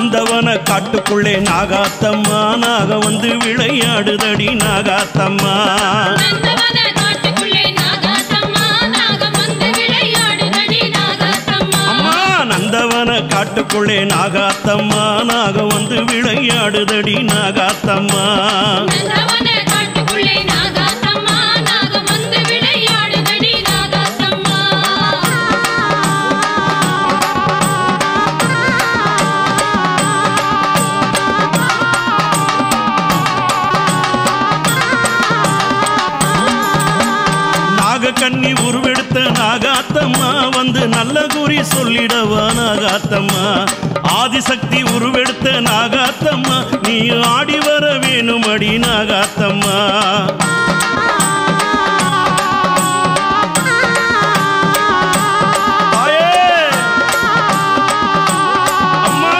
நந்தவன காட்டுக்குள்ளே நாகாத்தம்மா நாக வந்து விளையாடுதடி நாகாத்தம்மா நந்தவன காட்டுக்குள்ளே நாகாத்தம்மா நாகம் வந்து விளையாடுதடி நாகாத்தம்மா அம்மா நந்தவன காட்டுக்குள்ளே நாகாத்தம்மா நாக வந்து விளையாடுதடி நாகாத்தம்மா நந்தவன காட்டுக்குள்ளே நாகாத்தம்மா நாகம் வந்து விளையாடுதடி நாகாத்தம்மா நாக கண்ணி உருவெடுத்த நாகாத்தம்மா வந்து நல்ல குறி சொல்லிடவா நாகாத்தம்மா ஆதிசக்தி உருவெடுத்த நாகாத்தம்மா நீ ஆடி வர வேணுமடி நாகாத்தம்மா தாயே! அம்மா!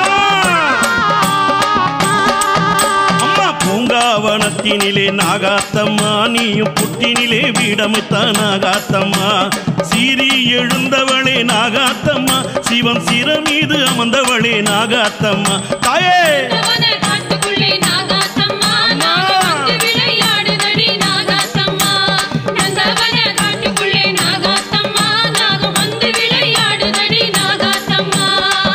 அம்மா பூங்காவனத்தினிலே நாகாத்தம்மா நீயும் புட்டினிலே வீடமைத்த நாகாத்தம்மா சீறி எழுந்தவளே நாகாத்தம்மா சிவன் சிர மீது அமர்ந்தவளே நாகாத்தம்மா தாயே நந்தவன காட்டுக்குள்ளே நாகாத்தம்மா நாகம் வந்து விளையாடுதடி நாகாத்தம்மா நந்தவன காட்டுக்குள்ளே நாகாத்தம்மா நாகம் வந்து விளையாடுதடி நாகாத்தம்மா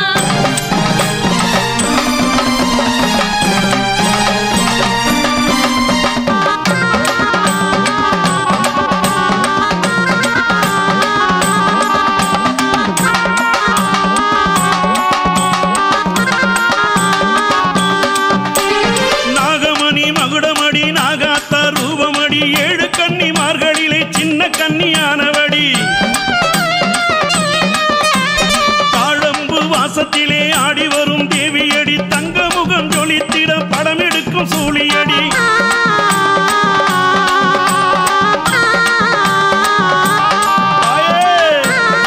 நாகமணி மகுடமடி நாகாத்தா ரூபமடி ஏழு கன்னி மார்களிலே சின்ன கன்னியானவடி தாழம்பு வாசத்திலே ஆடி வரும் தேவியடி தங்க முகம் ஜொலித்திட படம் எடுக்கும் சூழியடி தாயே!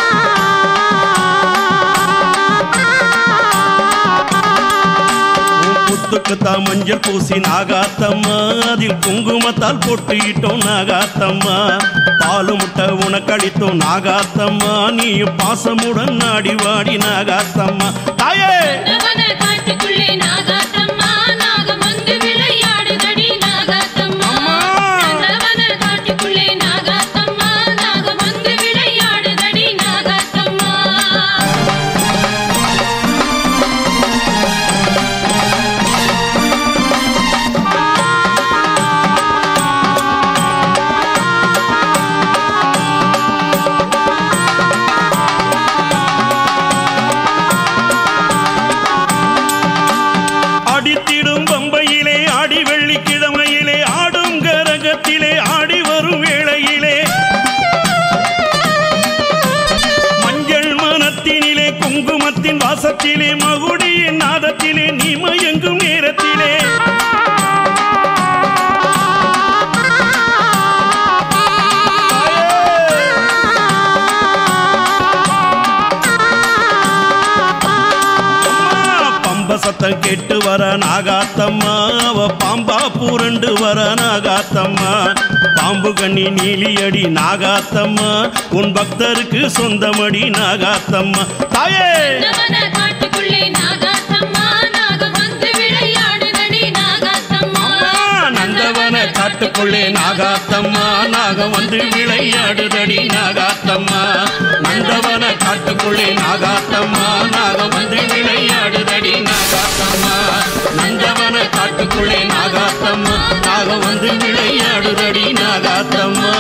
உன் புத்துக்குத்தான் மஞ்சள் பூசி நாகாத்தம்மா அதில் குங்குமத்தால் பொட்டிட்டோம் நாகாத்தம்மா பாலு முட்டை உனக்களித்தோம் நாகாத்தம்மா நீயும் பாசமுடன் நாடி வாடி நாகாத்தம்மா தாயே நந்தவன காட்டுக்குள்ளே நாகாத்தம்மா நாகம் வந்து விளையாடுதடி நாகாத்தம்மா நந்தவன காட்டுக்குள்ளே நாகாத்தம்மா நாகம் வந்து விளையாடுதடி நாகாத்தம்மா அடித்திடும் பம்பையிலே ஆடி வெள்ளிக்கிழமையிலே ஆடும் கரகத்திலே ஆடி வரும் வேளையிலே மஞ்சள் மனத்தினிலே குங்குமத்தின் வாசத்திலே மகுடியின் நாதத்திலே நீ மயங்கும் நேரத்திலே அம்மா, பம்ப சத்தம் கேட்டு வர நாகாத்தம்மா அவ பாம்பா பூரண்டு வர நாகாத்தம்மா பாம்பு கண்ணி நீலியடி நாகாத்தம்மா உன் பக்தருக்கு சொந்தமடி நாகாத்தம்மா தாயே நந்தவன காட்டுக்குள்ளே நாகாத்தம்மா நாகம் வந்து விளையாடுதடி நாகாத்தம்மா நந்தவன காட்டுக்குள்ளே நாகாத்தம்மா நாகம் வந்து விளையாடுதடி நாகாத்தம்மா நந்தவன காட்டுக்குள்ளே நாகாத்தம்மா நாகம் வந்து விளையாடுதடி நாகாத்தம்மா நந்தவன காட்டுக்குள்ளே நாகாத்தம்மா நாகம் வந்து விளையாடுதடி நாகாத்தம்மா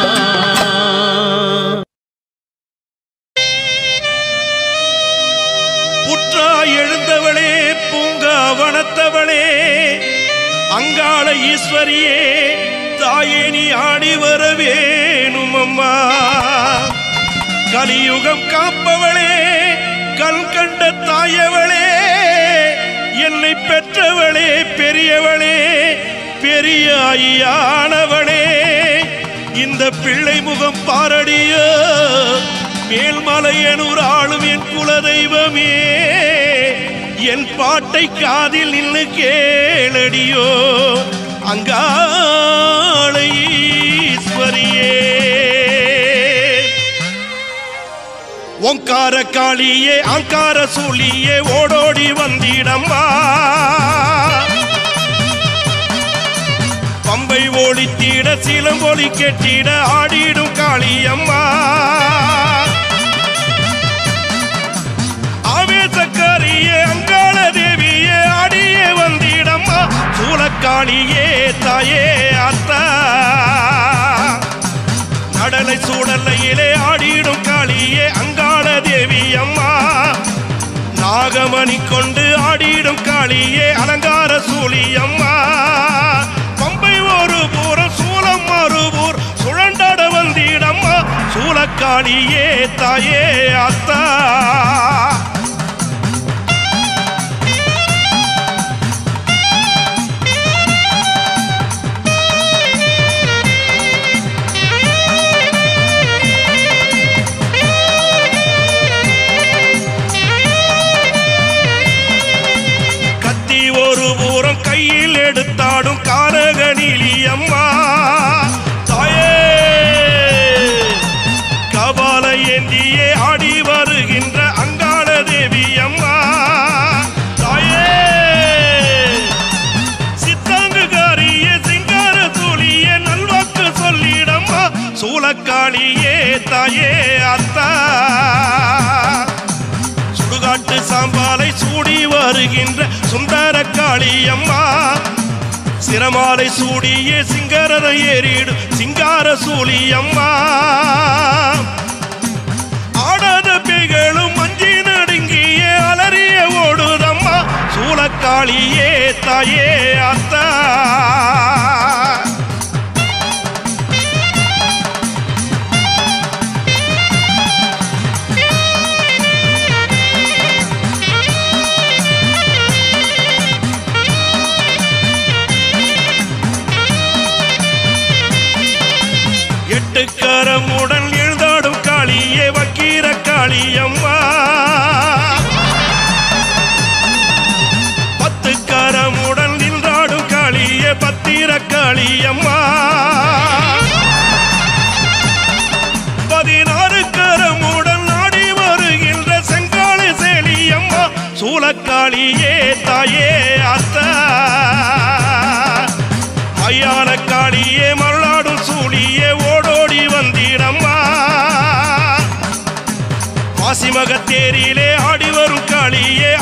புற்றா எழுந்தவளே பூங்கா வனத்தவளே அங்காள ஈஸ்வரியே தாயே நீ ஆடி வர வேணும் அம்மா கலியுகம் காப்பவளே கல் கண்ட தாயவளே என்னை பெற்றவளே பெரியவளே பெரியாயியானவளே இந்த பிள்ளை முகம் பாரடியோ மேல்மலையனூர் ஆளும் என் குலதெய்வமே என் பாட்டை காதில் நின்னு கேளடியோ அங்காள ஈஸ்வரியே ஓங்கார காளியே அங்கார சூழியே ஓடோடி வந்திடம்மா பம்பை ஓடித்திட சிலம்பொலி கெட்டிட ஆடிடும் காளியம்மா ஆவேசக்காரியே அங்காள தேவியே ஆடியே வந்திடம்மா சூலக்காளியே தாயே அத்தா கடலை சூடலையிலே ஆடிடும் காளியே அங்காள தேவி அம்மா நாகமணி கொண்டு ஆடிடும் காளியே அலங்கார சூழி அம்மா பம்பை ஒரு பூரம் சூலம் மறுபூர் சுழண்டாட வந்திடம்மா சூலக்காளியே தாயே அத்தா கத்தி ஒரு பூரம் கையில் எடுத்தாடும் காரகனிலி அம்மா தாயே கபால ஏந்தியே ஆடி வருகின்ற அங்காள தேவி அம்மா தாயே சித்தாங்குகாரியே சிங்கார தூளியே நல்வாக்கு சொல்லிடம்மா சூலக்காளியே தாயே அத்தா சுடுகாட்டு சாம்பாலை சூடி வருகின்ற சுந்தர காளியம்மா சிரமாலை சூடியே சிங்கரரை ஏறிடு சிங்கார சூழியம்மா ஆடாத பேய்களும் மஞ்சி நடுங்கியே அலறிய ஓடுதம்மா சூலக்காளியே தாயே அத்தா எட்டு கரமுடன் எழுதாடும் காளியே வக்கீர காளியம்மா பத்து கரமுடன் நின்றாடும் காளியே பத்திர காளியம்மா பதினாறு கரமுடன் நாடி வருகின்ற செங்காளி சேலியம்மா சூலக்காளியே தாயே அத்தா ஐயான காளியே மல்லாடும் சூழியே ஓடோடி வந்திடம்மா மாசிமக தேரிலே ஆடி வரும் காளியே